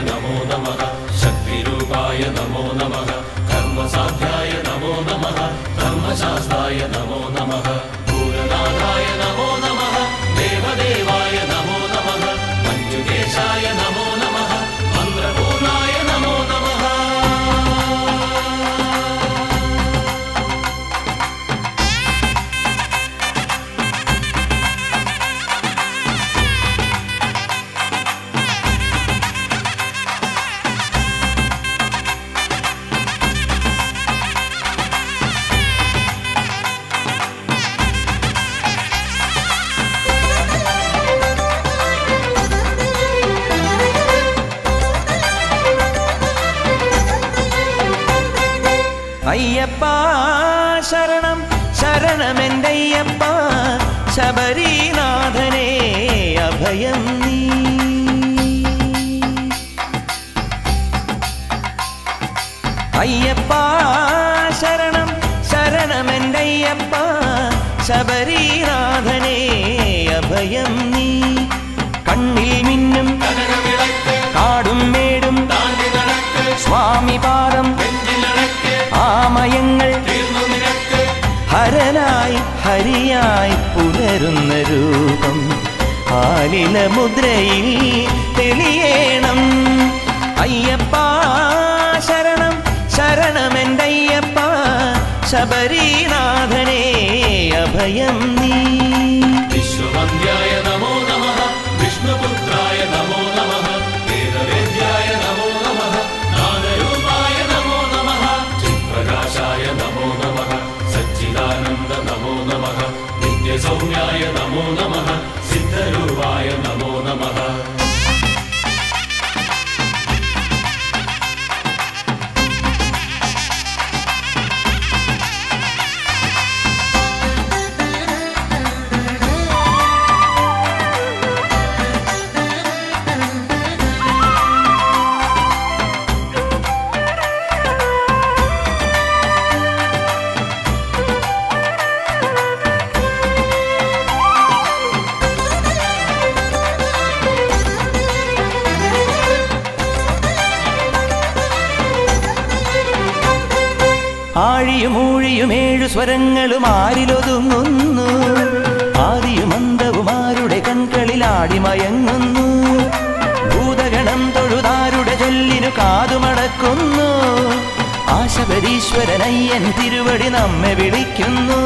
നമോ നമഃ ശക്തിരൂപായ നമോ നമഃ കർമ്മസാധ്യായ നമോ നമഃ ധർമ്മശാസ്ത്രായ നമോ നമഃ ഭൂരനാഥായ നമോ നമഃ ദേവദേവായ നമോ നമഃ മഞ്ജുകേശായ നമോ നമഃ മന്ത്രപൂർണായ നമോ നമഃ അയ്യപ്പ ശരണം ശരണമെന്തയ്യപ്പ ശബരീനാഥനെ അഭയം നീ അയ്യപ്പ ശരണം ശരണമെന്തയ്യപ്പ ശബരീനാഥനെ അഭയം നീ കണ്ണിൽ മിന്നും കനകവിളക്ക് കാടും മേടും താണ്ടി നടക്ക് സ്വാമി പാദം നെഞ്ചിലടക്ക് ആമയങ്ങൾ തീർന്നു നിനക്ക് ഹരനായി ഹരിയായി പുലരുന്ന രൂപം ആലില മുദ്രയിൽ തെളിയേണം അയ്യപ്പ ശരണം ശരണമെന്തയ്യപ്പ ശബരീനാഥനെ അഭയം നീ വിശ്വവന്ദ്യായ നമോ നമഃ വിഷ്ണുപുത്രായ നമോ നമഃ വേദവേദ്യായ നമോ നമഃ ജ്ഞാനരൂപായ നമോ നമഃ ചിത്പ്രകാശായ നമോ നമഃ സച്ചിദാനന്ദ നമോ നമഃ നിത്യസൗമ്യായ നമോ നമഃ സിദ്ധരൂപായ നമോ നമഃ ആഴിയും ഊഴിയും ഏഴു സ്വരങ്ങളും ആരിലൊതുങ്ങുന്നു ആദിയും അന്തവും ആരുടെ കൺകളിൽ ആടിമയങ്ങുന്നു ഭൂതഗണം തൊഴുതാരുടെ ചൊല്ലിനു കാതുമടക്കുന്നു ആശബരീശ്വരനയ്യൻ തിരുവടി നമ്മെ വിളിക്കുന്നു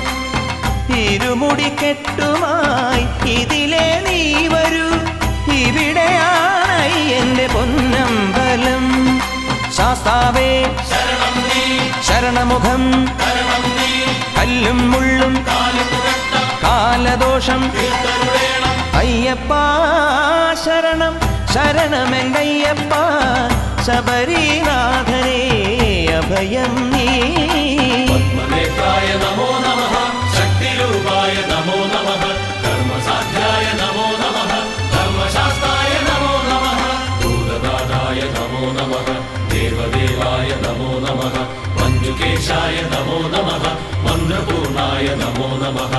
ഇരുമുടിക്കെട്ടുമായി ഇതിലെ നീ വരൂ ഇവിടെയാണ് എന്റെ പൊന്നമ്പലം ശാസ്താവേ ശരണം നീ ശരണമുഖം ശരണം നീ കല്ലും മുള്ളും കാലുപുരട്ട കാലദോഷം തീർത്തരുളേണം അയ്യപ്പ ശരണം ശരണമെങ്കയ്യപ്പ ശബരീനാഥനെ അഭയം നീ പത്മനേത്രായ നമോ നമഃ ശക്തിരൂപായ നമോ നമഃ കർമ്മസാധ്യായ നമോ നമഃ ധർമ്മശാസ്ത്രായ നമോ നമഃ ഭൂതനാഥായ നമോ നമഃ ദേവദേവായ നമോ നമഃ മഞ്ജുകേശായ നമോ നമഃ മന്ത്രപൂർണായ നമോ നമഃ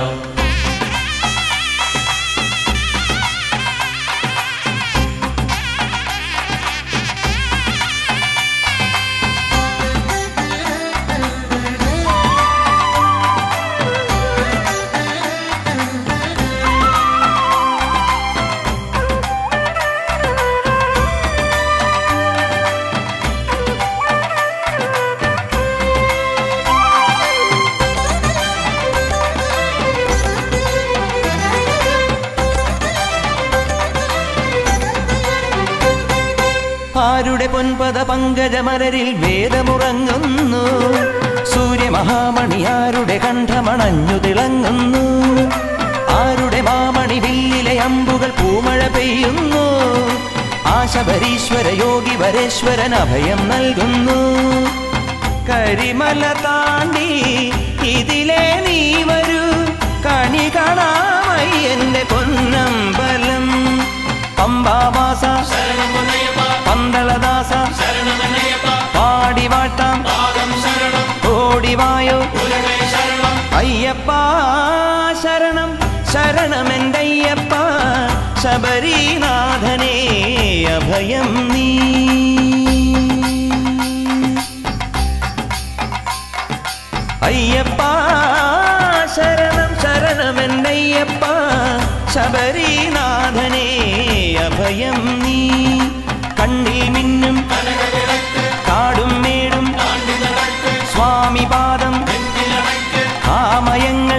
ആരുടെ പൊൻപത പങ്കജമലരിൽ വേദമുറങ്ങുന്നു സൂര്യമഹാമണി ആരുടെ കണ്ഠമണഞ്ഞു തിളങ്ങുന്നു ആരുടെ മാമണി വില്ലിലെ അമ്പുകൾ പൂമഴ പെയ്യുന്നു ആശബരീശ്വര യോഗി വരേശ്വരൻ അഭയം നൽകുന്നു കരിമല താണ്ടി ഇതിലെ നീ വരൂ കണി കാണാമയി എന്റെ പൊന്നമ്പലം പമ്പാവാസ ശരണം മുനയപ്പ പന്തളദാസ ശരണമെന്നയപ്പ പാടി വാട്ടാം പാദം ശരണം ഓടിവായോ ഉലകൈ ശരണം അയ്യപ്പ ശരണം ശരണമെന്തയ്യപ്പ ശബരീനാഥനേ അഭയം നീ അയ്യപ്പ ശരണം ശരണമെന്നയ്യപ്പ ശബരീനാഥനേ അഭയം നീ കണ്ണിൽ മിന്നും കാടും മേടും സ്വാമി പാദം ആമയങ്ങൾ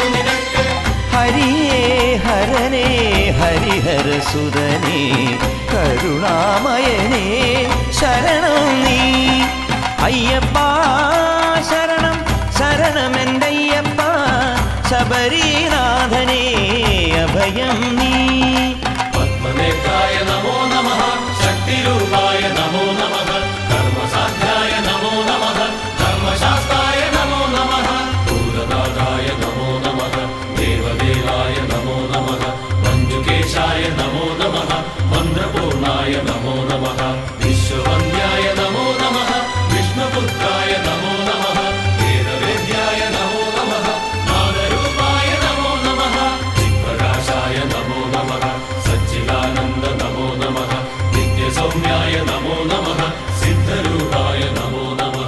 ഹരിയേ ഹരനേ ഹരിഹരസുതനേ കരുണാമയനേ ശരണം നീ അയ്യപ്പ ശരണം ശരണമെന്തയ്യപ്പ ശബരീനാഥനേ അഭയം നീ പത്മനേത്രായ നമോ നമഃ ശക്തിരൂപായ നമോ നമഃ കർമ്മസാധ്യായ നമോ നമഃ ധർമ്മശാസ്ത്രായ നമോ നമഃ ഭൂതനാഥായ നമോ നമഃ ദേവദേവായ നമോ നമഃ മഞ്ജുകേശായ നമോ നമഃ മന്ത്രപൂർണായ നമോ നമഃ വിശ്വവന്ദ്യായ നമോ നമഃ വിഷ്ണുപുത്രായ നമോ നമഃ വേദവേദ്യായ നമോ നമഃ നാദരൂപായ നമോ നമഃ ചിത്പ്രകാശായ നമോ നമഃ സച്ചിദാനന്ദ നമോ നമഃ നിത്യസൗമ്യായ നമോ നമഃ സിദ്ധരൂപായ നമോ നമഃ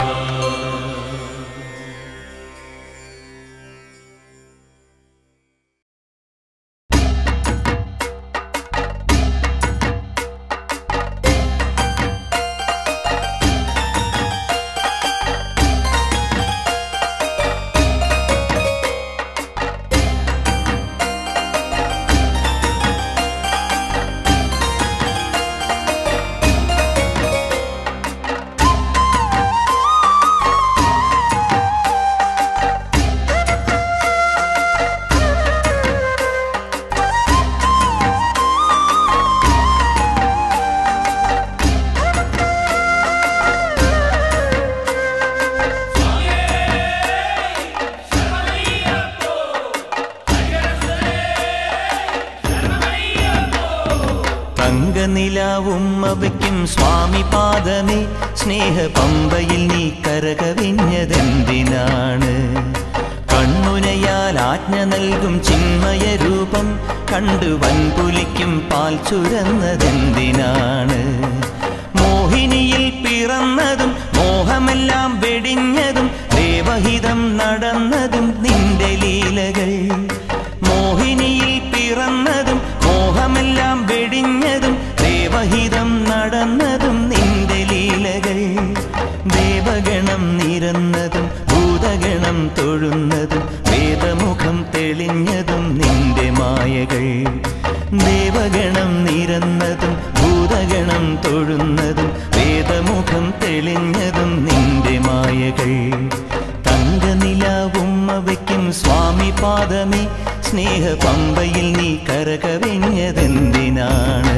തങ്കനിലാവുമ്മവയ്ക്കും സ്വാമി പാദമേ സ്നേഹ പമ്പയിൽ നീ കരകവിഞ്ഞതെന്തിനാണ് കണ്ണുനയാൽ ആജ്ഞ നൽകും ചിന്മയ രൂപം കണ്ടു വൻപുലിക്കും പാൽ ചുരന്നതെന്തിനാണ് മോഹിനിയിൽ പിറന്നതും മോഹമെല്ലാം വെടിഞ്ഞതും ദേവഹിതം നടന്നതും നിന്റെ ലീലകൾ മോഹിനിയിൽ പിറന്നതും മോഹമെല്ലാം വെടിഞ്ഞതും ദേവഹിതം നടന്നതും നിന്റെ ലീലകൾ ദേവഗണം നിരന്നതും ഭൂതഗണം തൊഴുന്നതും വേദമുഖം തെളിഞ്ഞതും നിന്റെ മായകൾ ദേവഗണം നിരന്നതും ഭൂതഗണം തൊഴുന്നതും വേദമുഖം തെളിഞ്ഞതും നിന്റെ മായകൾ തങ്കനിലാവും അവയ്ക്കും സ്വാമി പാദമേ സ്നേഹ പമ്പയിൽ നീ കരകവിഞ്ഞതെന്തിനാണ്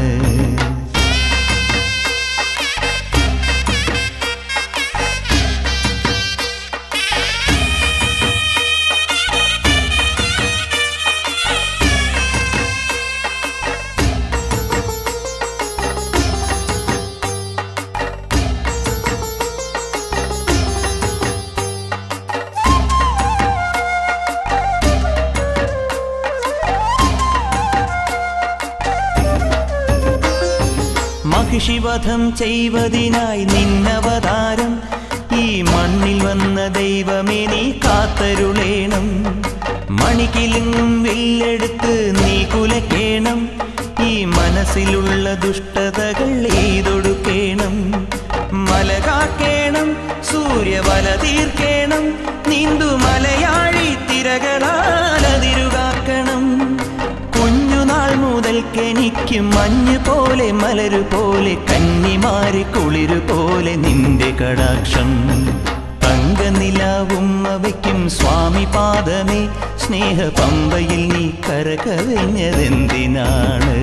മഹിഷിവധം ചെയ്വതിനായി നിന്നവതാരം ഈ മണ്ണിൽ വന്ന ദൈവമേ നീ കാത്തരുളേണം മണിക്കിലുങ്ങും വില്ലെടുത്ത് നീ കുലക്കേണം ഈ മനസ്സിലുള്ള ദുഷ്ടതകൾ എയ്തൊടുക്കേണം മല കാക്കേണം സൂര്യവല തീർക്കേണം നീന്തു മലയാഴി തിരകളാലതിരുകാക്കണം കുഞ്ഞുനാൾ മുതൽക്കെനിക്ക് മഞ്ഞ് പോലെ മലരു പോലെ കന്നിമാരി കുളിരു പോലെ നിന്റെ കടാക്ഷം തങ്കനിലാവും അവയ്ക്കും സ്വാമി പാദമേ സ്നേഹ പമ്പയിൽ നീ കരകവിഞ്ഞതെന്തിനാണ്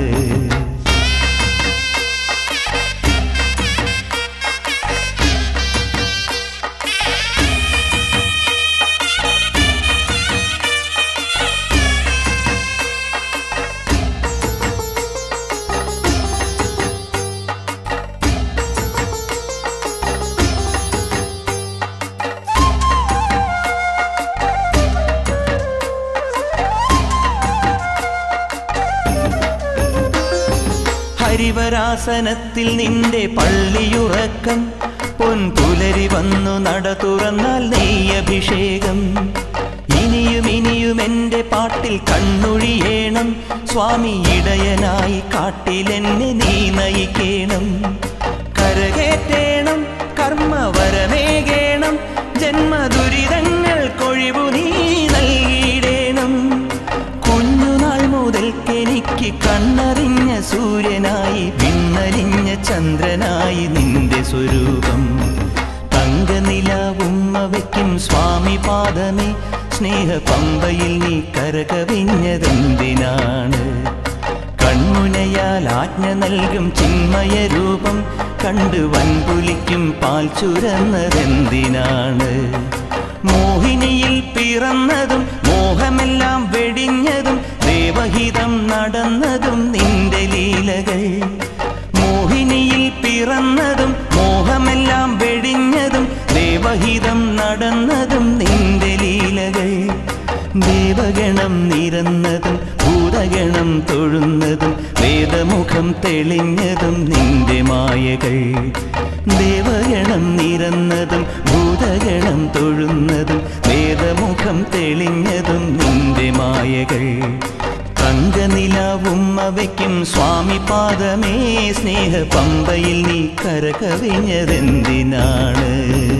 മകരിവരാസനത്തിൽ നിന്റെ പള്ളിയുറക്കം പൊൻപുലരി വന്നു നട തുറന്നാൽ നെയ്യഭിഷേകം ഇനിയും ഇനിയും എൻ്റെ പാട്ടിൽ കണ്ണൊഴിയേണം സ്വാമി ഇടയനായി കാട്ടിലെന്നെ നീ നയിക്കേണം കരകേറ്റേണം കർമ്മവരമേകേണം ജന്മദുരിതങ്ങൾ കൊഴിവു നീ നൽകിയിടേണം കുഞ്ഞുനാൾ മുതൽക്കെനിക്ക് കണ്ണറിഞ്ഞ സൂര്യനായി പിന്നലിഞ്ഞ ചന്ദ്രനായി നിന്റെ സ്വരൂപം തങ്കനിലാവുമ്മ വയ്ക്കും സ്വാമി പാദമേ സ്നേഹ പമ്പയിൽ നീ കരകവിഞ്ഞതെന്തിനാണ് കൺമുനയാൽ ആജ്ഞ നൽകും ചിന്മയ രൂപം കണ്ട് വൻപുലിക്കും പാൽ ചുരന്നതെന്തിനാണ് മോഹിനിയിൽ പിറന്നതും മോഹമെല്ലാം വെടിഞ്ഞതും ദേവഹിതം നടന്നതും നിന്റെ ലീലകൾ മോഹിനിയിൽ പിറന്നതും മോഹമെല്ലാം വെടിഞ്ഞതും ദേവഹിതം നടന്നതും നിന്റെ ലീലകൾ ദേവഗണം നിരന്നതും ഭൂതഗണം തൊഴുന്നതും വേദമുഖം തെളിഞ്ഞതും നിന്റെ മായകൾ ദേവഗണം നിരന്നതും ഭൂതഗണം തൊഴുന്നതും വേദമുഖം തെളിഞ്ഞതും നിന്റെ മായകൾ തങ്കനിലാവുമ്മ വയ്ക്കും സ്വാമി പാദമേ സ്നേഹ പമ്പയിൽ നീ കരകവിഞ്ഞതെന്തിനാണ്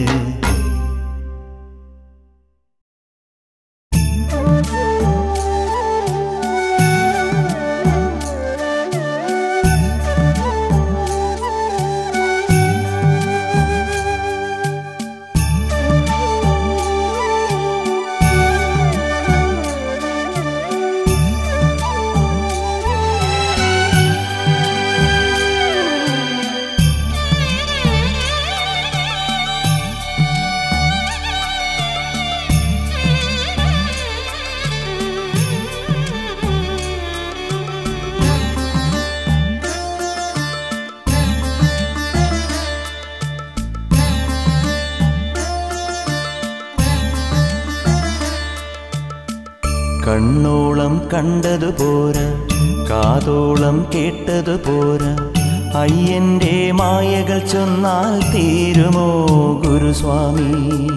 കണ്ണോളം കണ്ടതു പോരാ കാതോളം കേട്ടതു പോരാ അയ്യന്റെ മായകൾ ചൊന്നാൽ തീരുമോ ഗുരുസ്വാമി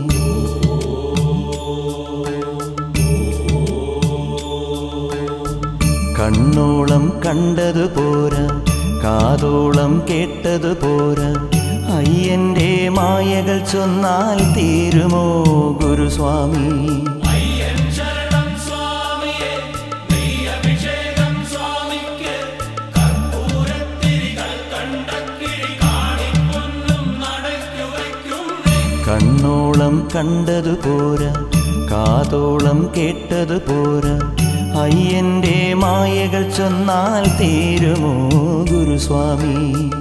കണ്ണോളം കണ്ടതു പോരാ കാതോളം കേട്ടതു പോരാ അയ്യന്റെ മായകൾ ചൊന്നാൽ തീരുമോ ഗുരുസ്വാമി അയ്യൻ ശരണം സ്വാമിയെ നെയ്യഭിഷേകം സ്വാമിക്ക് കർപ്പൂരത്തിരികൾ കണ്ടക്കിഴി കാണിപ്പൊന്നും നടക്കു വയ്ക്കുന്നേ കണ്ണോളം കണ്ടതു പോരാ കാതോളം കേട്ടതു പോരാ അയ്യന്റെ മായകൾ ചൊന്നാൽ തീരുമോ ഗുരുസ്വാമി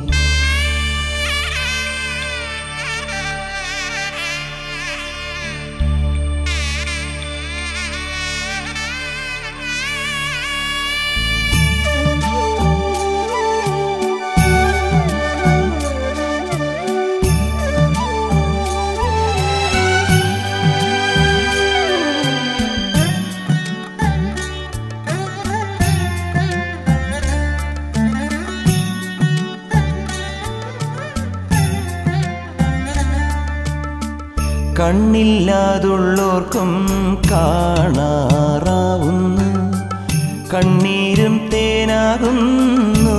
കണ്ണില്ലാതുള്ളോർക്കും കാണാറാവുന്നു കണ്ണീരും തേനാകുന്നു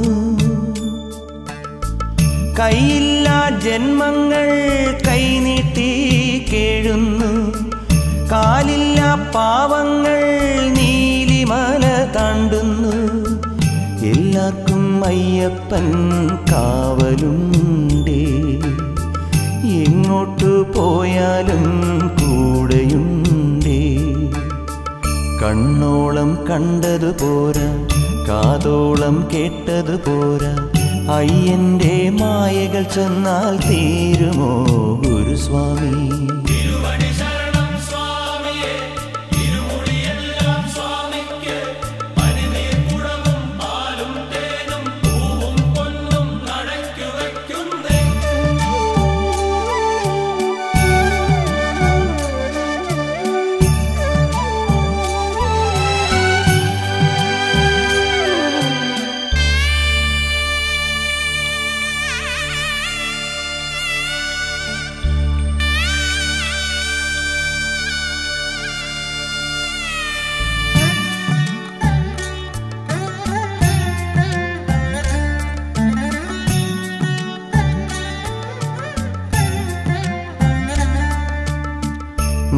കൈയില്ലാ ജന്മങ്ങൾ കൈനീട്ടി കേഴുന്നു കാലില്ലാ പാവങ്ങൾ നീലിമല താണ്ടുന്നു എല്ലാവർക്കും അയ്യപ്പൻ കാവലുണ്ടേ എങ്ങോട്ടു പോയാലും കൂടെയുണ്ടേ കണ്ണോളം കണ്ടതു പോരാ കാതോളം കേട്ടതു പോരാ അയ്യന്റെ മായകൾ ചെന്നാൽ തീരുമോ ഗുരുസ്വാമി തിരുവടി ശരണം സ്വാമിയെ ഇരുമുടിയെല്ലാം സ്വാമിക്ക് പനിനീർ കുടവും പാലും തേനും പൂവും പൊന്നും നടക്കു വയ്ക്കുന്നേ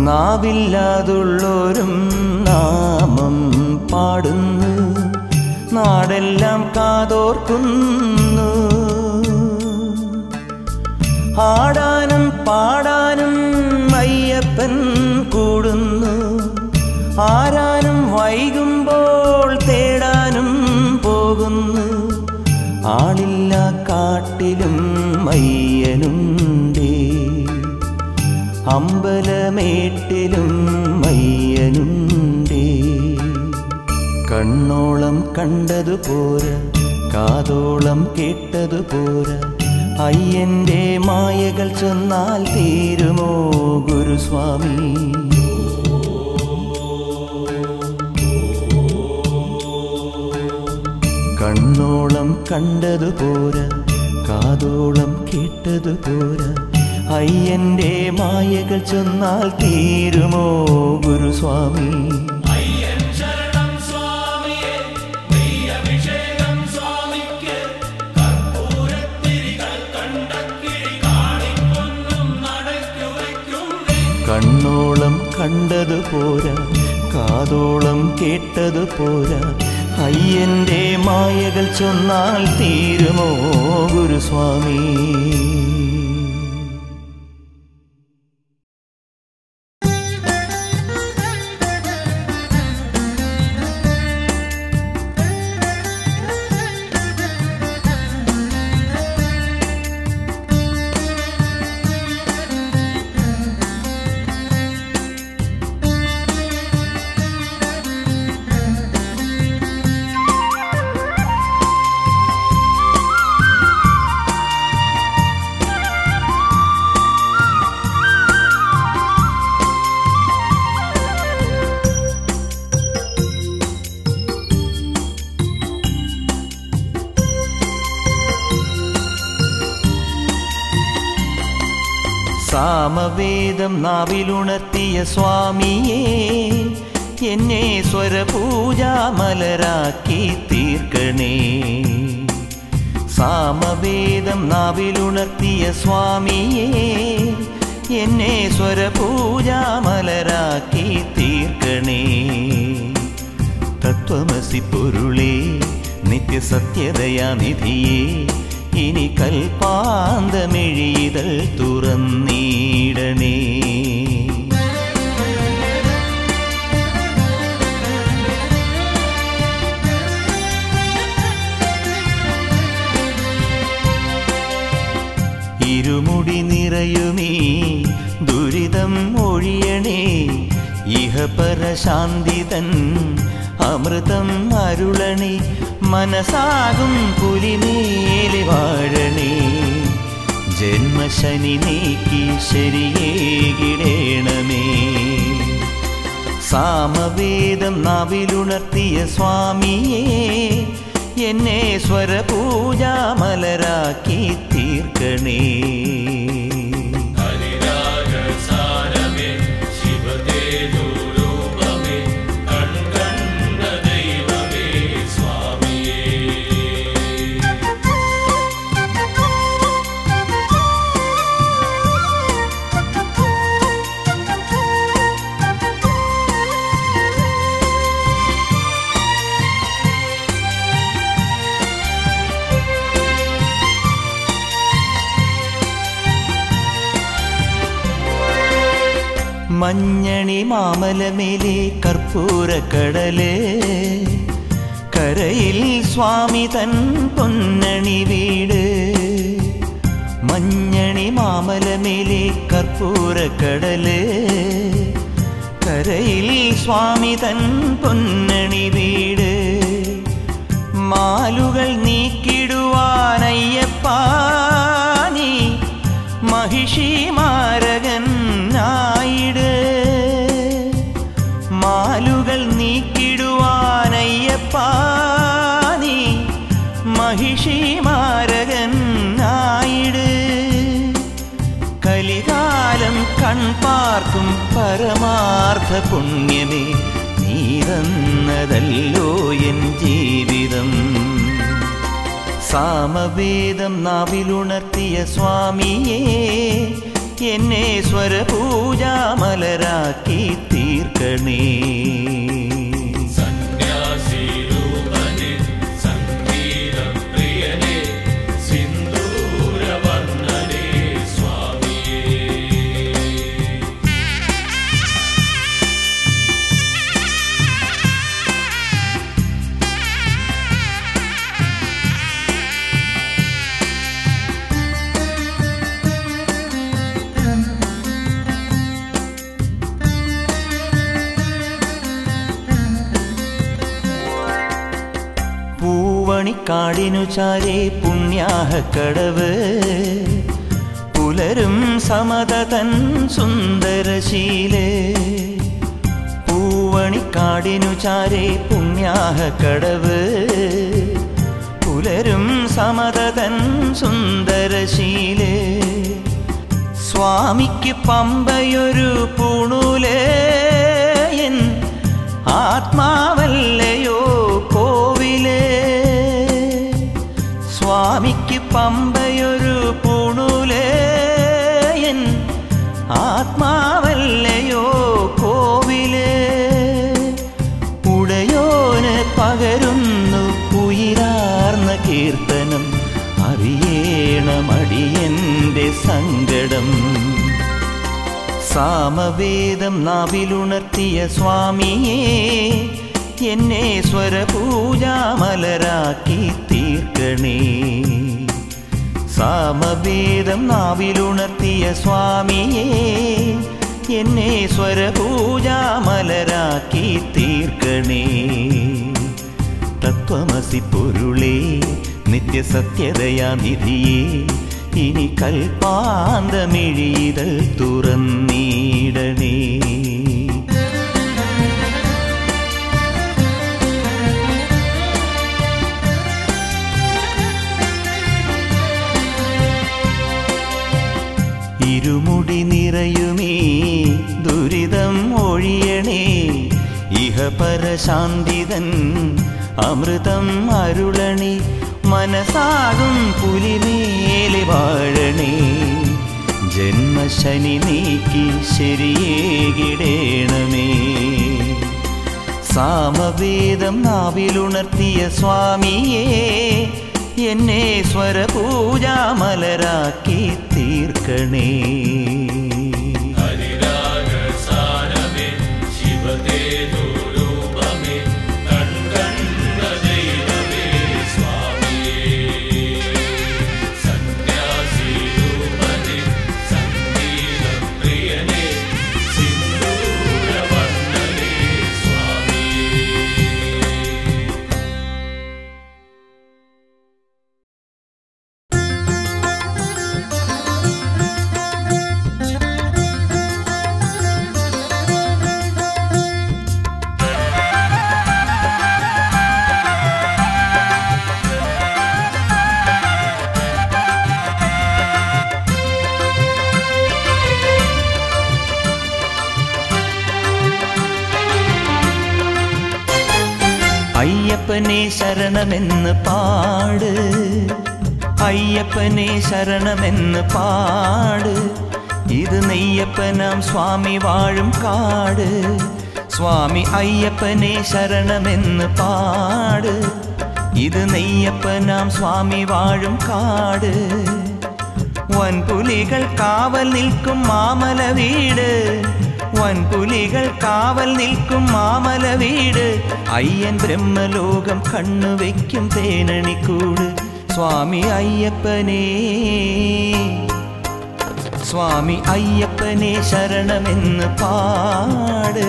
നാവില്ലാതുള്ളോരും നാമം പാടുന്നു നാടെല്ലാം കാതോർക്കുന്നു ആടാനും പാടാനും അയ്യപ്പൻ കൂടുന്നു ആരാനും വൈകുമ്പോൾ തേടാനും പോകുന്നു ആളില്ല കാട്ടിലും മയ്യനുണ്ടേ അമ്പലമേട്ടിലും മയ്യനുണ്ടേ കണ്ണോളം കണ്ടതുപോര കാതോളം കേട്ടതുപോര അയ്യന്റെ മായകൾ ചൊന്നാൽ തീരുമോ ഗുരുസ്വാമി കണ്ണോളം കണ്ടതുപോര കാതോളം കേട്ടതുപോര അയ്യന്റെ മായകൾ ചൊന്നാൽ തീരുമോ ഗുരുസ്വാമി അയ്യൻ ശരണം സ്വാമിയെ നെയ്യഭിഷേകം സ്വാമിക്ക് കർപ്പൂരത്തിരികൾ കണ്ടക്കിഴി കാണിക്കൊന്നും നടക്കു വയ്ക്കുന്നേ കണ്ണോളം കണ്ടതു പോരാ കാതോളം കേട്ടതു പോരാ അയ്യന്റെ മായകൾ ചൊന്നാൽ തീരുമോ ഗുരുസ്വാമി സാമവേദം നാവിലുണർത്തിയ സ്വാമിയേ എന്നെ സ്വരപൂജാമലരാക്കി തീർക്കണേ സാമവേദം നാവിലുണർത്തിയ സ്വാമിയേ എന്നെ സ്വരപൂജാമലരാക്കി തീർക്കണേ തത്വമസി പൊരുളേ നിത്യസത്യതയാനിധിയേ ഇനി കൽപ്പാന്തമിഴിതൾ തുറന്നീടണേ ഇരുമുടി നിറയുമീ ദുരിതം ഒഴിയണേ ഇഹപരശാന്തിതൻ അമൃതം അരുളണേ മനസാകും പുലിമേലെ വാഴണേ ജന്മശനി നീക്കി ശരിയേകിടേണമേ സാമവേദം നാവിലുണർത്തിയ സ്വാമിയേ എന്നെ സ്വരപൂജാമലരാക്കി തീർക്കണേ ഹരിരാജസാരമേ ശിവതേജോരൂപമേ കൺകണ്ട ദൈവമേ സ്വാമിയേ മഞ്ഞണി മാമലമേലെ കർപ്പൂരക്കടല് കരയിൽ സ്വാമി തൻ പൊന്നണി വീട് മഞ്ഞണി മാമലമേലെ കർപ്പൂരക്കടല് കരയിൽ സ്വാമി തൻ പൊന്നണി വീട് മാലുകൾ നീക്കിടുവാനയ്യപ്പാ നീ മഹിഷി മാരകൻ ആയിട് മാലുകൾ നീക്കിടുവാനയ്യപ്പാ നീ മഹിഷി മാരകൻ ആയിട് കലികാലം കൺപാർക്കും പരമാർത്ഥ പുണ്യമേ നീ തന്നതല്ലോ എൻ ജീവിതം സാമവേദം നാവിലുണർത്തിയ സ്വാമിയേ എന്നെ സ്വരപൂജാമലരാക്കി തീർക്കണേ സന്യാസിരൂപനെ സംഗീതപ്രിയനെ സിന്ദൂരവർണ്ണനെ സ്വാമിയേ പൂവണിക്കാടിനു ചാരേ പുണ്യാഹക്കടവ് പുലരും സമതതൻ സുന്ദരശീലേ പൂവണിക്കാടിനു ചാരേ പുണ്യാഹക്കടവ് പുലരും സമതതൻ സുന്ദരശീലേ സ്വാമിക്ക് പമ്പയൊരു പൂണൂലേ എൻ ആത്മാവല്ലയോ കോവിലേ സ്വാമിക്ക് പമ്പയൊരു പൂണൂലേ എൻ ആത്മാവല്ലയോ കോവിലേ ഉടയോന് പകരുന്നു ഉയരാർന്ന കീർത്തനം അറിയേണമടിയന്റെ സങ്കടം സാമവേദം നാവിലുണർത്തിയ സ്വാമിയേ എന്നെ സ്വരപൂജാമലരാക്കി തീർക്കണേ സാമവേദം നാവിലുണർത്തിയ സ്വാമിയേ എന്നെ സ്വരപൂജാമലരാക്കി തീർക്കണേ തത്വമസി പൊരുളേ നിത്യസത്യതയാനിധിയേ ഇനി കൽപ്പാന്തമിഴിതൾ തുറന്നീടണേ ഇരുമുടി നിറയുമേ ദുരിതം ഒഴിയണേ ഇഹപരശാന്തിതൻ അമൃതം അരുളണി മനസാകും പുലിമേലെ വാഴണേ ജന്മശനി നീക്കി ശരിയേകിടേണമേ സാമവേദം നാവിലുണർത്തിയ സ്വാമിയേ എന്നെ സ്വരപൂജാമലരാക്കി തീർക്കണേ ഹരിരാഗസാരമേ ശിവതേജോരൂപമേ കൺകണ്ട ദൈവമേ സ്വാമിയേ സന്യാസിരൂപനെ സംഗീതപ്രിയനെ സിന്ദൂരവർണ്ണനെ സ്വാമിയേ അയ്യപ്പനെ ശരണമെന്ന് പാട് അയ്യപ്പനെ ശരണമെന്ന് പാട് ഇത് നെയ്യപ്പനാം സ്വാമി വാഴും കാട് സ്വാമി അയ്യപ്പനെ ശരണമെന്ന് പാട് ഇത് നെയ്യപ്പനാം സ്വാമി വാഴും കാട് വൻപുലികൾ കാവൽ നിൽക്കും മാമല വീട് വൻപുലികൾ കാവൽ നിൽക്കും മാമല വീട് അയ്യൻ ബ്രഹ്മലോകം കണ്ണുവെക്കും തേനണിക്കൂട് സ്വാമി അയ്യപ്പനേ സ്വാമി അയ്യപ്പനെ ശരണമെന്ന് പാട്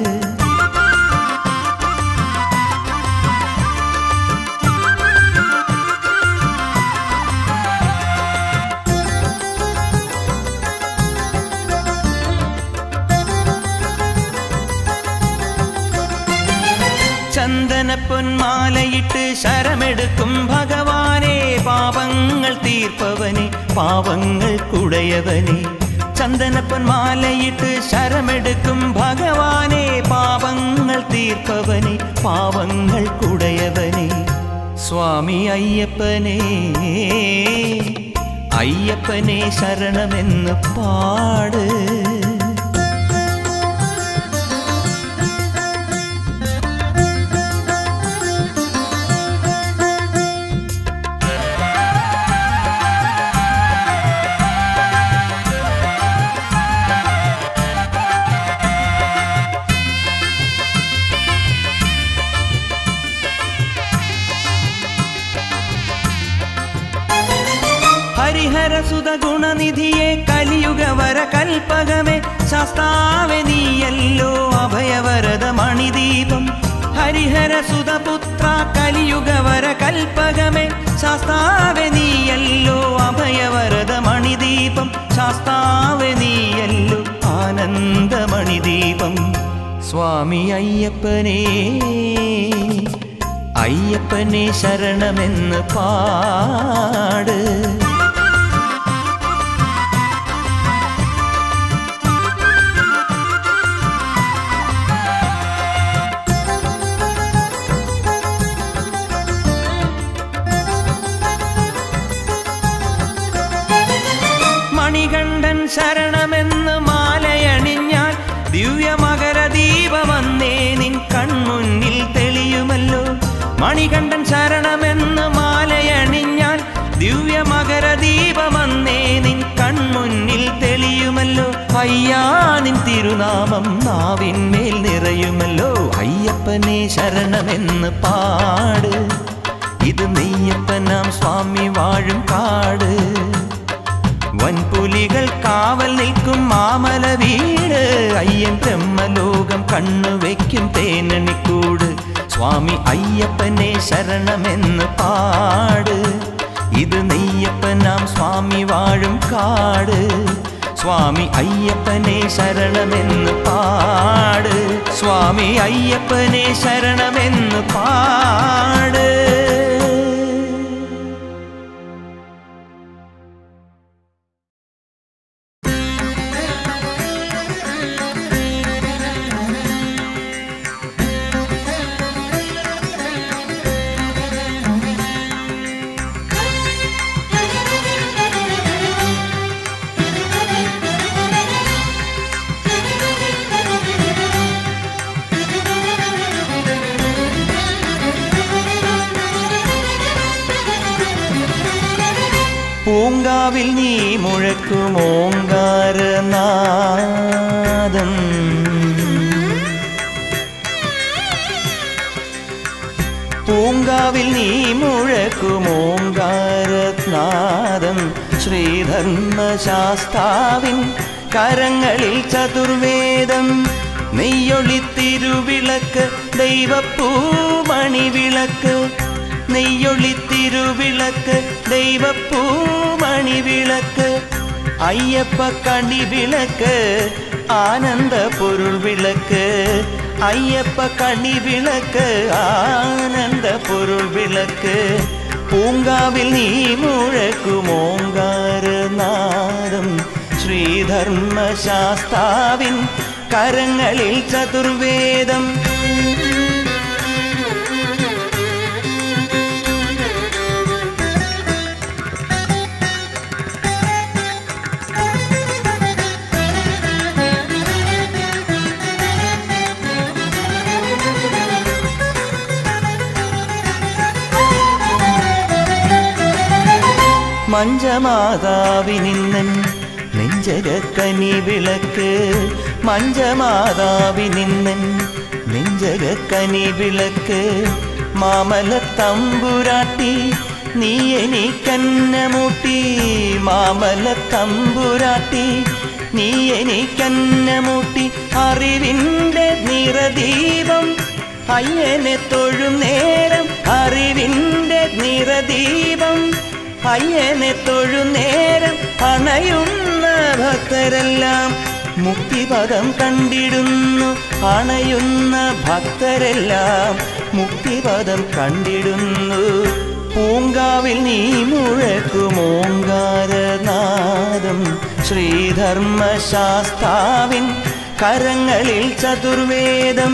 ചന്ദന പൊന്മാലയിട്ട് ശരമെടുക്കും ഭഗവാനെ പാപങ്ങൾ തീർപ്പവനെ പാവങ്ങൾ കുടയവനെ ചന്ദന പൊന്മാലയിട്ട് ശരമെടുക്കും ഭഗവാനെ പാപങ്ങൾ തീർപ്പവനെ പാവങ്ങൾ കുടയവനെ സ്വാമി അയ്യപ്പനെ അയ്യപ്പനെ ശരണമെന്ന് പാട് ഹരിഹരസുത ഗുണനിധിയെ കലിയുഗവര കൽപ്പകമേ ശാസ്താവെ നീയല്ലോ അഭയവരത മണിദീപം ഹരിഹരസുത പുത്ര കലിയുഗവര കൽപ്പകമേ ശാസ്താവെ നീയല്ലോ അഭയവരത മണിദീപം ശാസ്താവെ നീയല്ലോ ആനന്ദമണിദീപം സ്വാമി അയ്യപ്പനേ അയ്യപ്പനെ ശരണമെന്ന് പാട് മണികണ്ഠൻ ശരണമെന്ന് മാലയണിഞ്ഞാൽ ദിവ്യമകര ദീപമന്നേ നിൻ കൺമുന്നിൽ തെളിയുമല്ലോ മണികണ്ഠൻ ശരണമെന്ന് മാലയണിഞ്ഞാൽ ദിവ്യമകര ദീപമന്നേ നിൻ കൺമുന്നിൽ തെളിയുമല്ലോ അയ്യാ നിൻ തിരുനാമം നാവിന്മേൽ നിറയുമല്ലോ അയ്യപ്പനെ ശരണമെന്ന് പാട് ഇത് നെയ്യപ്പനാം സ്വാമി വാഴും കാട് വൻപുലികൾ കാവൽ നിൽക്കും മാമല വീട് അയ്യൻ ബ്രഹ്മലോകം കണ്ണുവെക്കും തേനണിക്കൂട് സ്വാമി അയ്യപ്പനെ ശരണമെന്ന് പാട് ഇത് നെയ്യപ്പനാം സ്വാമി വാഴും കാട് സ്വാമി അയ്യപ്പനെ ശരണമെന്ന് പാട് സ്വാമി അയ്യപ്പനെ ശരണമെന്ന് പാട് പൂങ്കാവിൽ നീ മുഴക്കും ഓങ്കാരനാദം പൂങ്കാവിൽ നീ മുഴക്കും ഓങ്കാരനാദം ശ്രീധർമ്മശാസ്താവിൻ കരങ്ങളിൽ ചതുർവേദം നെയ്യൊളിത്തിരുവിളക്ക് ദൈവപ്പൂമണി വിളക്ക് നെയ്യൊളിത്തിരുവിളക്ക് ദൈവപ്പൂമണി വിളക്ക് അയ്യപ്പ കണി വിളക്ക് ആനന്ദ പൊരുൾ വിളക്ക് അയ്യപ്പ കണി വിളക്ക് ആനന്ദ പൊരുൾ വിളക്ക് പൂങ്കാവിൽ നീ മുഴക്കും ഓങ്കാരനാദം ശ്രീധർമ്മശാസ്താവിൻ കരങ്ങളിൽ ചതുർവേദം മഞ്ചമാതാവിനിന്നൻ നെഞ്ചകക്കനി വിളക്ക് മഞ്ചമാതാവിനിന്നൻ നെഞ്ചകക്കനി വിളക്ക് മാമല തമ്പുരാട്ടി നീ എനിക്കന്നമൂട്ടി മാമല തമ്പുരാട്ടി നീ എനിക്കന്നമൂട്ടി അറിവിൻ്റെ നിറദീപം അയ്യനെ തൊഴും നേരം അറിവിൻ്റെ നിറദീപം അയ്യനെ തൊഴും നേരം അണയുന്ന ഭക്തരെല്ലാം മുക്തിപദം കണ്ടിടുന്നു അണയുന്ന ഭക്തരെല്ലാം മുക്തിപദം കണ്ടിടുന്നു പൂങ്കാവിൽ നീ മുഴക്കും ഓങ്കാരനാദം ശ്രീധർമ്മശാസ്താവിൻ കരങ്ങളിൽ ചതുർവേദം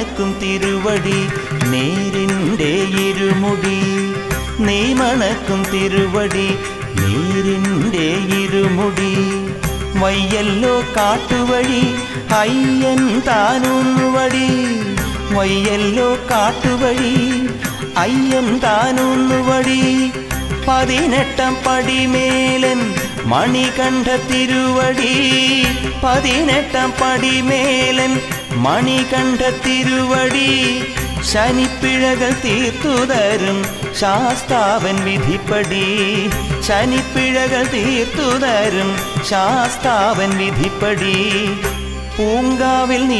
മണക്കും തിരുവടി നേരിൻ്റെ ഇരുമുടി നീ മണക്കും തിരുവടി നേരിൻ്റെ ഇരുമുടി വയ്യല്ലോ കാട്ടുവഴി അയ്യൻ താനൂന്നുവടി വയ്യല്ലോ കാട്ടുവഴി അയ്യൻ താനൂന്നുവടി പതിനെട്ടാം പടിമേലൻ മണികണ്ഠ തിരുവടി പതിനെട്ടാം പടിമേലൻ മണികണ്ഠ തിരുവടി ശനിപ്പിഴകൾ തീർത്തുതരും ശാസ്താവൻ വിധിപ്പടി ശനിപ്പിഴകൾ തീർത്തുതരും ശാസ്താവൻ വിധിപ്പടി പൂങ്കാവിൽ നീ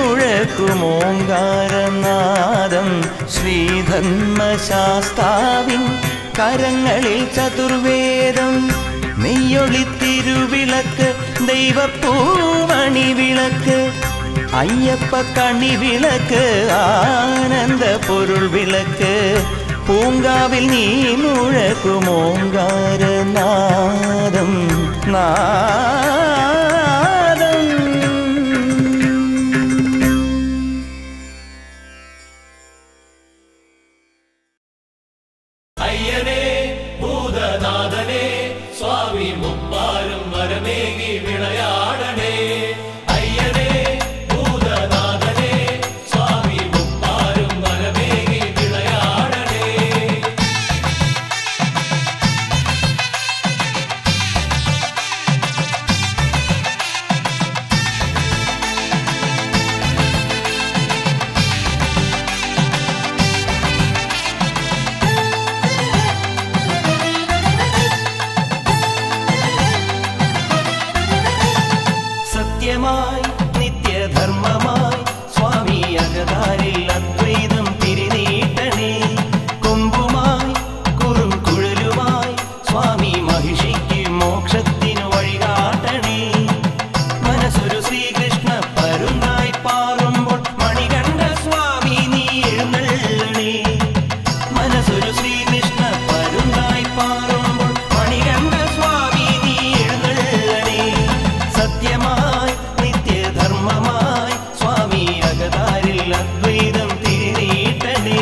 മുഴക്കുമോങ്കാരനാദം ശ്രീധന്മശാസ്താവിൻ കരങ്ങളിൽ ചതുർവേദം നെയ്യൊളിത്തിരുവിളക്ക് ദൈവപ്പൂമണി വിളക്ക് അയ്യപ്പ കണി വിളക്ക് ആനന്ദ പൊരുൾ വിളക്ക് പൂങ്കാവിൽ നീ മുഴക്കുമോങ്കാരനാദം നാദം അയ്യനേ ഭൂതനാഥനേ സ്വാമി മുപ്പാരും വരമേകി വിളയാടണേ അയ്യനേ ഭൂതനാഥനേ സ്വാമി മുപ്പാരും വരമേകി വിളയാടണേ സത്യമായി നിത്യധർമ്മമായി സ്വാമി അകതാരിൽ അദ്വൈതം തിരിനീട്ടണേ കൊമ്പുമായി കുറും കുഴലുമായി സ്വാമി മഹിഷിക്ക് മോക്ഷത്തിനു വഴികാട്ടണേ മനസ്സൊരു ശ്രീകൃഷ്ണ പരുന്നായി പാറുമ്പോൾ മണികണ്ഠ സ്വാമി നീ എഴുന്നള്ളണേ മനസ്സൊരു ശ്രീകൃഷ്ണ പരുന്നായി പാറുമ്പോൾ മണികണ്ഠ സ്വാമി നീ എഴുന്നള്ളണേ സത്യമായി നിത്യധർമ്മമായി സ്വാമി അകതാരിൽ അദ്വൈതം തിരിനീട്ടണേ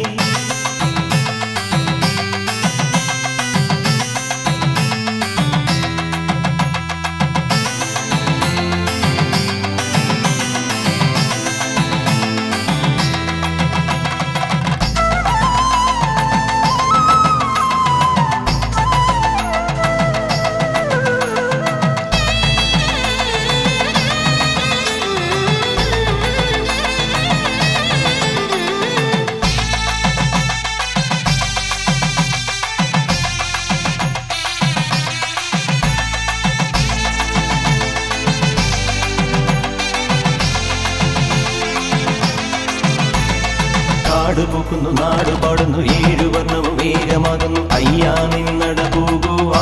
കാട് പൂക്കുന്നു നാട് പാടുന്നു ഏഴു വർണ്ണവും വേഗമാകുന്നു അയ്യാ നിന്നട പോകുവാ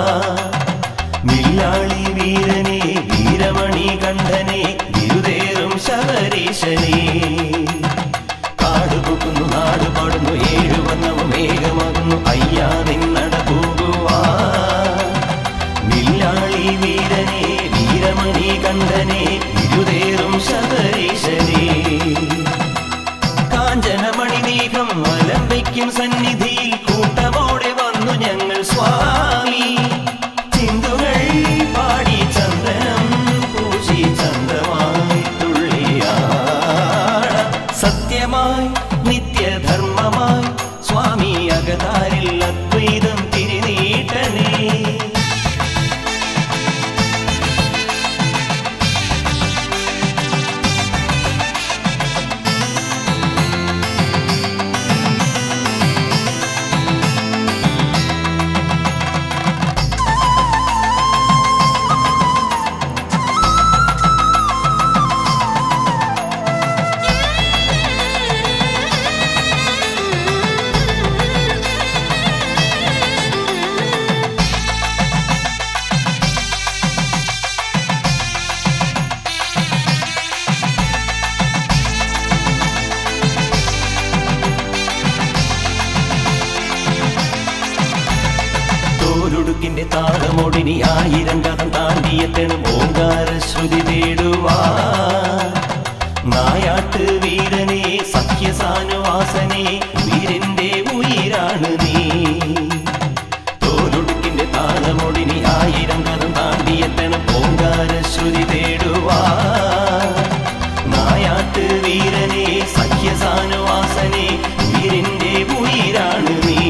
വില്ലാളി വീരനെ വീരമണി കണ്ഠനെ ഗിരുദേറും ശബരീശനെ കാട് പൂക്കുന്നു നാട് പാടുന്നു ഏഴു വർണ്ണവും വേഗമാകുന്നു അയ്യാ നിന്നട പോകുവാ വില്ലാളി വീരനെ വീരമണി കണ്ഠനെ ഗിരുദേറും ശബരീശനെ കാഞ്ചനമണി ദീപം വലംബയ്ക്കും സന്നിധിയിൽ കൂട്ടമോടെ വന്നു ഞങ്ങൾ സ്വാമി ചിന്തുകൾ പാടി ചന്ദനം പൂശി ചന്തമായി തുള്ളിയാട സത്യമായി നിത്യധർമ്മമായി സ്വാമി അകതാരിൽ അദ്വൈതം തിരിനീട്ടനേ തോലുടുക്കിന്റെ താളമൊടിനി ആയിരം കഥം താണ്ടിയെത്തണം ഓങ്കാര ശ്രുതി തേടുവാ നായാട്ട് വീരനെ സഖ്യസാനുവാസനെ വീരന്റെ ഉയിരാണ് നീ തോലുടുക്കിന്റെ താളമൊടിനി ആയിരം കഥം താണ്ടിയെത്തണം ഓങ്കാരശ്രുതി തേടുവാ നായാട്ട് വീരനെ സഖ്യസാനുവാസനെ വീരന്റെ ഉയിരാണ് നീ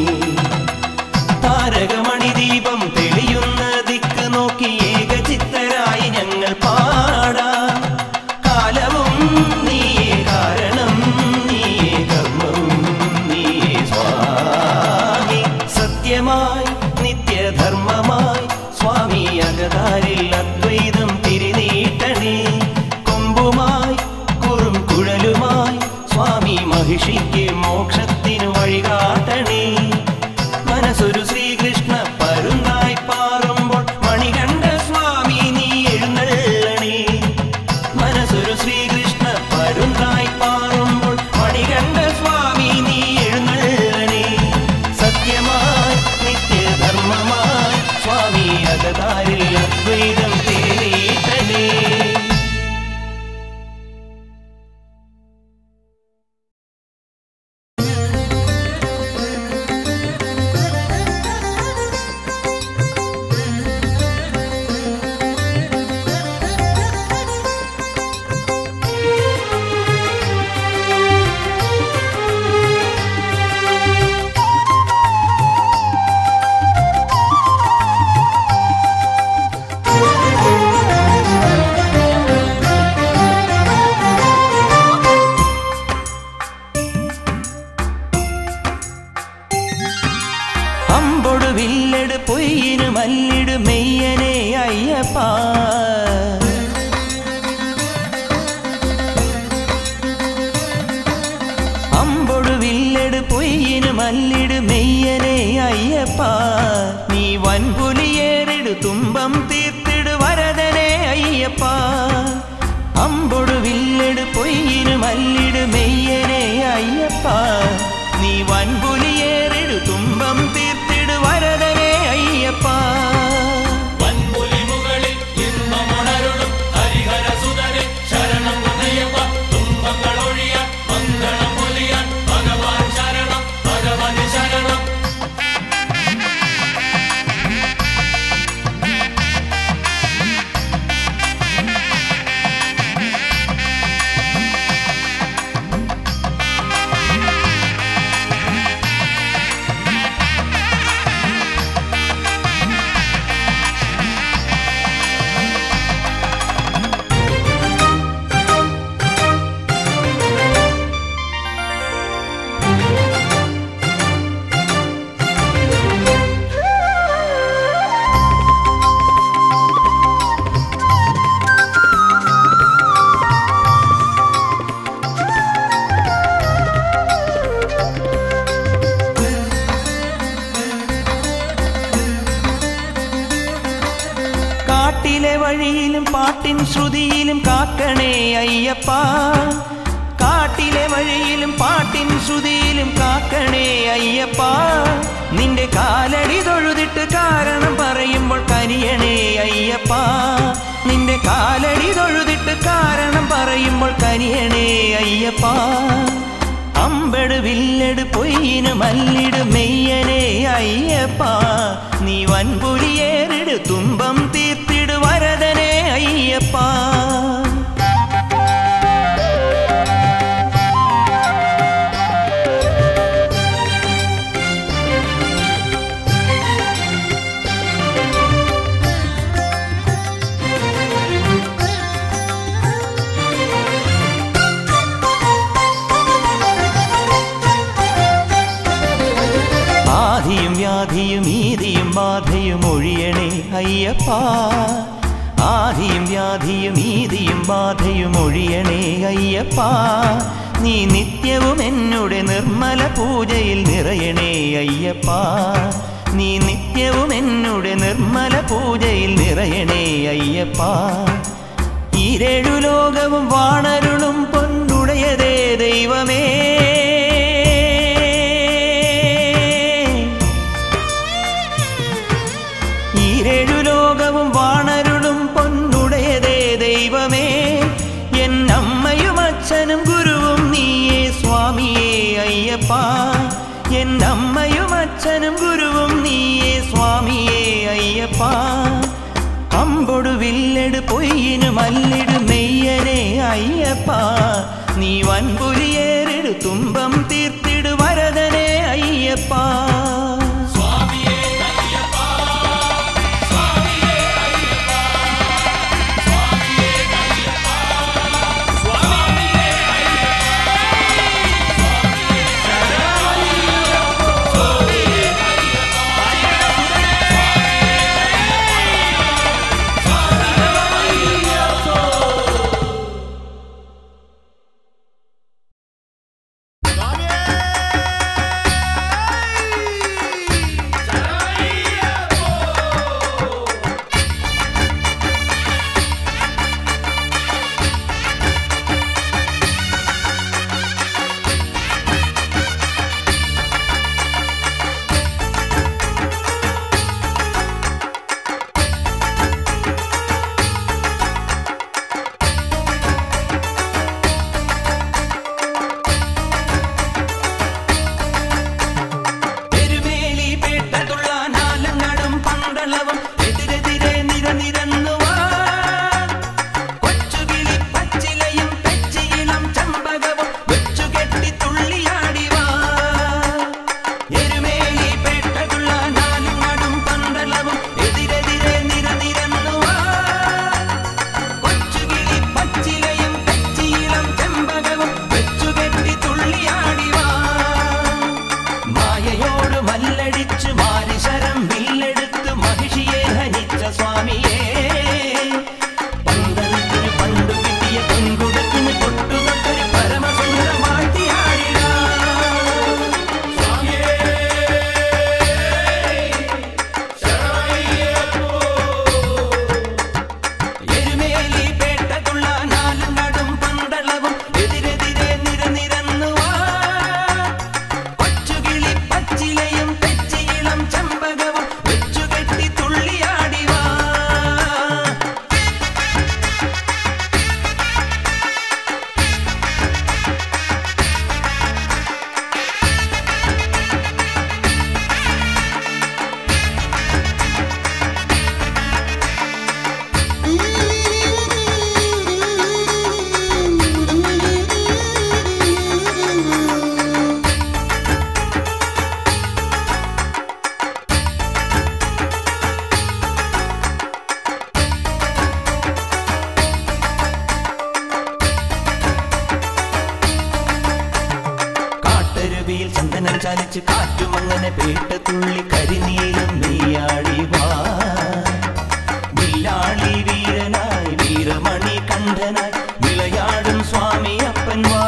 താരകമണി ദീപം തെളിയുന്ന ദിക്ക് നോക്കി ഏകചിത്തരായി ഞങ്ങൾ പാടാം കാലവും നീയേ കാരണം നീയേ കർമ്മവും നീയേ സ്വാമി സത്യമായി നിത്യധർമ്മമായി സ്വാമി അകതാരിൽ അദ്വൈതം തിരിനീട്ടണേ കൊമ്പുമായി കുറും കുഴലുമായി സ്വാമി മഹിഷിക്ക് മോക്ഷത്തിനു വഴികാട്ടണേ മനസ്സൊരു ശ്രീകൃഷ്ണ പരുന്നായി പാറുമ്പോൾ മണികണ്ഠ സ്വാമി നീ എഴുന്നള്ളണേ മനസ്സൊരു ശ്രീകൃഷ്ണ പരുന്നായി പാറുമ്പോൾ മണികണ്ഠ സ്വാമി നീ എഴുന്നള്ളണേ സത്യമായി നിത്യധർമ്മമായി സ്വാമി അകതാരിൽ അദ്വൈതം തേടിയിട്ടണേ അമ്പൊടു വില്ലട് പൊയ്യിന് മല്ലിട് മെയ്യനെ അയ്യപ്പ അമ്പൊടു വില്ലട് പൊയ്യിന് മല്ലിട് മെയ്യനെ അയ്യപ്പ നീ വൻപുലിയേറിട് തുമ്പം തീർത്തിട് വരദനെ അയ്യപ്പ അമ്പൊടു വില്ലട് പൊയ്യിന് മല്ലിട് മെയ്യനെ അയ്യപ്പ നീ വൻപുലിയേറിട് തുമ്പം തീർത്തിട് വരദനെ അയ്യപ്പ വൻപുലി മുകളിൽ ഇമ്പമുണരുളും ഹരിഹര സുതരെ ശരണം ഹൃദയപ്പ തുമ്പങ്ങൾ ഒഴിയാൻ മംഗളം പൊലിയാൻ ഭഗവാൻ ശരണം ഭഗവതി ശരണം കാട്ടിലെ വഴിയിലും പാട്ടിൻ ശ്രുതിയിലും കാക്കണേ അയ്യപ്പ കാട്ടിലെ വഴിയിലും പാട്ടിൻ ശ്രുതിയിലും കാക്കണേ അയ്യപ്പ നിന്റെ കാലടി തൊഴുതിട്ട് കാരണം പറയുമ്പോൾ കനിയണേ അയ്യപ്പ നിന്റെ കാലടി തൊഴുതിട്ട് കാരണം പറയുമ്പോൾ കനിയണേ അയ്യപ്പ അമ്പട് വില്ലട് പൊയ്യിന് മല്ലിട് മെയ്യനെ അയ്യപ്പ നീ വൻപുലിയേറിട് തുമ്പം തീർത്തിട് വരദനെ അയ്യപ്പ ആധിയും വ്യാധിയും ഈതിയും ബാധയും ഒഴിയണേ അയ്യപ്പ ആധിയും വ്യാധിയും ഈതിയും ബാധയും ഒഴിയണേ അയ്യപ്പ നീ നിത്യവും എന്നുടെ നിർമ്മല പൂജയിൽ നിറയണേ അയ്യപ്പ നീ നിത്യവും എന്നുടെ നിർമ്മല പൂജയിൽ നിറയണേ അയ്യപ്പ ഈരേഴു ലോകവും വാണരുളും പൊന്നുടയതേ ദൈവമേ ഈരേഴു ലോകവും വാണരുളും പൊന്നുടയതേ ദൈവമേ എന്നമ്മയും എന്നമ്മയും അച്ഛനും ഗുരുവും നീയേ സ്വാമിയേ അയ്യപ്പ അമ്പൊടു വില്ലെട് പൊയ്യിനു മല്ലിടു മെയ്യനെ അയ്യപ്പ നീ വൻപുലിയേറിടു തുമ്പം തീർത്തിടു വരദനെ അയ്യപ്പ സ്വാമിയേ അയ്യപ്പ സ്വാമിയേ അയ്യപ്പ സ്വാമിയേ അയ്യപ്പ സ്വാമിയേ എരുമേലി പേട്ടതുള്ള നാലങ്ങടും പന്തളവും എതിരെതിരെ നിരനിരന്നുവാ കൊച്ചുകിളി പച്ചിലയും തെച്ചിയിളം ചമ്പകവും വെച്ചുകെട്ടി തുള്ളിയാടിവാ എരുമേലി പേട്ടതുള്ള നാലങ്ങടും പന്തളവും എതിരെതിരെ നിരനിരന്നുവാ കൊച്ചുകിളി പച്ചിലയും തെച്ചിയിളം ചെമ്പകവും വെച്ചുകെട്ടി തുള്ളിയാടിവാ മായയോട് മല്ലടിച്ച് മാരിശരം വില്ലെടുത്ത് മഹിഷിയെ ഹനിച്ച സ്വാമിയേ പന്തളത്തിന് പണ്ടു കിട്ടിയ പെൺകുടത്തിന് തൊട്ടുതൊട്ടൊരു പരമസുന്ദരമാട്ടിയാടിടാ എരുമേലി പേട്ടതുള്ള നാലുങ്ങടും പന്തളവും എതിരെതിരെ നിരനിരന്നുവാ കൊച്ചുകിളി പച്ചിലയും തെച്ചിയിളം ചമ്പകവും വെച്ചുകെട്ടി തുള്ളിയാടിവാ കാട്ടരുവിയിൽ ചന്ദനം ചാലിച്ച് കാറ്റും അങ്ങനെ പേട്ട തുള്ളി കരിനീലും നീയാടി വാ വില്ലാളി വീരനായി വീരമണി കണ്ഠനായി വിളയാടും സ്വാമി അപ്പൻ വാ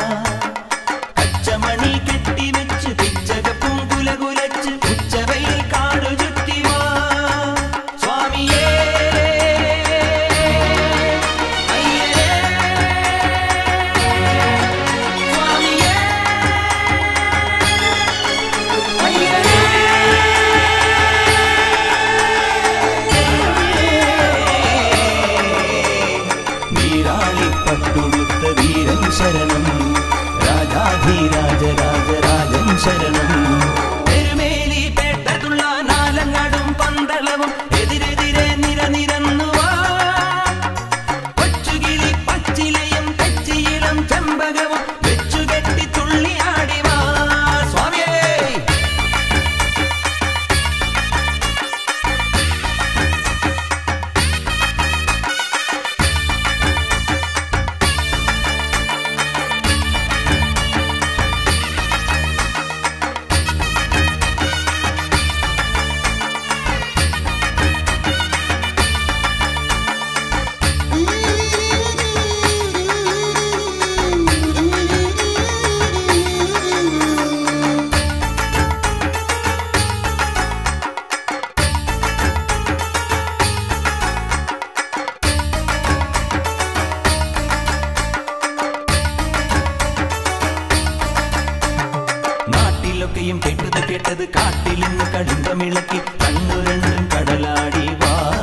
കച്ചമണി കെട്ടിവെച്ച് പിച്ചകപ്പും കുലകുലച്ച് ഉച്ചവയിൽ കാടു ചുറ്റി വാ സ്വാമിയേ അയ്യേ സ്വാമിയേ വീരാളിപ്പട്ടുടുത്ത വീരൻ ശരണം രാജാധിരാജ രാജരാജൻ ശരണം എരുമേലി പേട്ടതുള്ള നാലങ്ങടും പന്തളവും എതിരെതിരെ നിരനിരന്നുവാ കൊച്ചുകിളി പച്ചിലയും തെച്ചിയിളം ചെമ്പകവും വെച്ചുകെട്ടി തുള്ളിയാടിവാ സ്വാമിയേ നാട്ടിലൊക്കെയും കേട്ടത് കേട്ടത് കാട്ടിലിന്ന് കടുങ്കമിളക്കി കണ്ണു രണ്ടും കടലാടി വാ